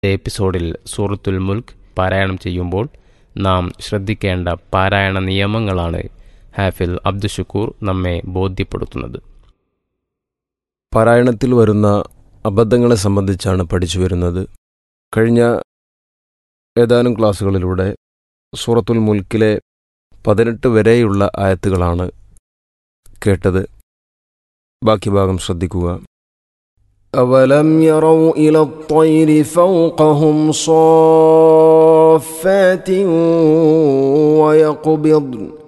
എപ്പിസോഡിൽ സൂറത്തുൽ മുൽക്ക് പാരായണം ചെയ്യുമ്പോൾ നാം ശ്രദ്ധിക്കേണ്ട പാരായണ നിയമങ്ങളാണ് ഹാഫിൽ അബ്ദുഷക്കൂർ നമ്മെ ബോധ്യപ്പെടുത്തുന്നത് പാരായണത്തിൽ വരുന്ന അബദ്ധങ്ങളെ സംബന്ധിച്ചാണ് പഠിച്ചു വരുന്നത് കഴിഞ്ഞ ഏതാനും ക്ലാസ്സുകളിലൂടെ സൂറത്തുൽ മുൽക്കിലെ പതിനെട്ട് വരെയുള്ള ആയത്തുകളാണ് കേട്ടത് ബാക്കി ഭാഗം ശ്രദ്ധിക്കുക أولم يروا إلى الطير فوقهم صافات ويقبضن